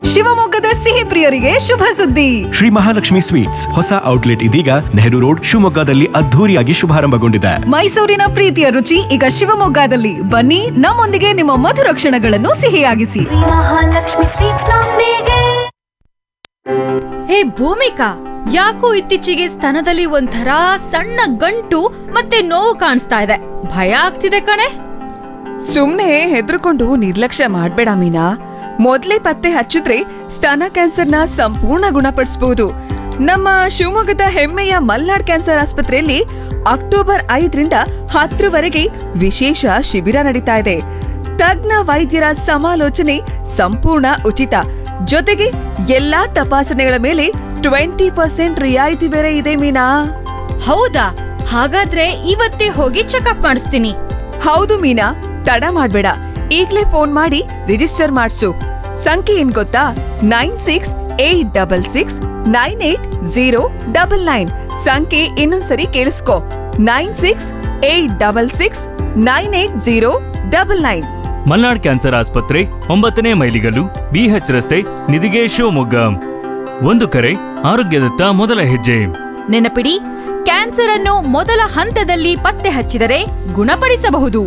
ಶಿವಮೊಗ್ಗದ ಸಿಹಿ ಪ್ರಿಯರಿಗೆ ಶುಭ ಸುದ್ದಿ ಶ್ರೀ ಮಹಾಲಕ್ಷ್ಮಿ ಸ್ವೀಟ್ಸ್ ಹೊಸ ಔಟ್ಲೆಟ್ ಇದೀಗ ನೆಹರು ರೋಡ್ ಶಿವಮೊಗ್ಗದಲ್ಲಿ ಅದ್ಧೂರಿಯಾಗಿ ಶುಭಾರಂಭಗೊಂಡಿದೆ ಮೈಸೂರಿನ ಪ್ರೀತಿಯ ರುಚಿ ಈಗ ಶಿವಮೊಗ್ಗದಲ್ಲಿ ಬನ್ನಿ ನಮ್ಮೊಂದಿಗೆ ನಿಮ್ಮ ಮಧುರ ಕ್ಷಣಗಳನ್ನು ಸಿಹಿಯಾಗಿಸಿ ಮಹಾಲಕ್ಷ್ಮಿ ಸ್ವೀಟ್ಸ್ ನೊಂದಿಗೆ ಹೇ ಭೂಮಿಕಾ ಯಾಕೋ ಇತ್ತೀಚೆಗೆ ಸ್ತನದಲ್ಲಿ ಒಂಥರ ಸಣ್ಣ ಗಂಟು ಮತ್ತೆ ನೋವು ಕಾಣಿಸ್ತಾ ಇದೆ ಭಯ ಆಗ್ತಿದೆ ಕಣೆ ಸುಮ್ನೆ ಹೆದರ್ಕೊಂಡು ನಿರ್ಲಕ್ಷ್ಯ ಮಾಡ್ಬೇಡ ಮೀನಾ ಮೊದ್ಲೇ ಪತ್ತೆ ಹಚ್ಚಿದ್ರೆ ಸ್ತನ ಕ್ಯಾನ್ಸರ್ನ ಸಂಪೂರ್ಣ ಗುಣಪಡಿಸಬಹುದು ನಮ್ಮ ಶಿವಮೊಗ್ಗದ ಹೆಮ್ಮೆಯ ಮಲ್ನಾಡ್ ಕ್ಯಾನ್ಸರ್ ಆಸ್ಪತ್ರೆಯಲ್ಲಿ ಅಕ್ಟೋಬರ್ ಐದರಿಂದ ಹತ್ತರವರೆಗೆ ವಿಶೇಷ ಶಿಬಿರ ನಡೀತಾ ಇದೆ ತಜ್ಞ ವೈದ್ಯರ ಸಮಾಲೋಚನೆ ಸಂಪೂರ್ಣ ಉಚಿತ ಜೊತೆಗೆ ಎಲ್ಲಾ ತಪಾಸಣೆಗಳ ಮೇಲೆ ಟ್ವೆಂಟಿ ಪರ್ಸೆಂಟ್ ರಿಯಾಯಿತಿ ಬೇರೆ ಇದೆ ಮೀನಾ ಹೌದಾ ಹಾಗಾದ್ರೆ ಇವತ್ತೇ ಹೋಗಿ ಚೆಕಪ್ ಮಾಡಿಸ್ತೀನಿ ಹೌದು ಮೀನಾ ತಡ ಮಾಡ್ಬೇಡ ಈಗ್ಲೇ ಫೋನ್ ಮಾಡಿ ರಿಜಿಸ್ಟರ್ ಮಾಡ್ಸು ಸಂಖ್ಯೆ ಏನ್ ಗೊತ್ತಾ nine six eight double six nine eight zero double nine ಸಂಖ್ಯೆ ಇನ್ನೊಂದ್ಸರಿ ಕೇಳಿಸ್ಕೊ nine six eight double six nine eight zero double nine Malnad cancer ಆಸ್ಪತ್ರೆ ಒಂಬತ್ತನೇ ಮೈಲಿಗಲ್ಲು ಬಿಎಚ್ ರಸ್ತೆ ನಿಧಿಗೆ ಶಿವಮೊಗ್ಗ ಒಂದು ಕರೆ ಆರೋಗ್ಯದತ್ತ ಮೊದಲ ಹೆಜ್ಜೆ ನೆನಪಿಡಿ ಕ್ಯಾನ್ಸರ್ ಅನ್ನು ಮೊದಲ ಹಂತದಲ್ಲಿ ಪತ್ತೆ ಹಚ್ಚಿದರೆ ಗುಣಪಡಿಸಬಹುದು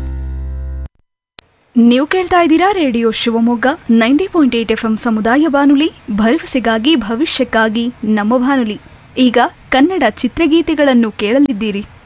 ನೀವು ಕೇಳ್ತಾ ಇದ್ದೀರಾ radio Shivamogga ninety point eight F M ಸಮುದಾಯ ಬಾನುಲಿ ಭರವಸೆಗಾಗಿ ಭವಿಷ್ಯಕ್ಕಾಗಿ ನಮ್ಮ ಬಾನುಲಿ ಈಗ ಕನ್ನಡ ಚಿತ್ರಗೀತೆಗಳನ್ನು ಕೇಳಲಿದ್ದೀರಿ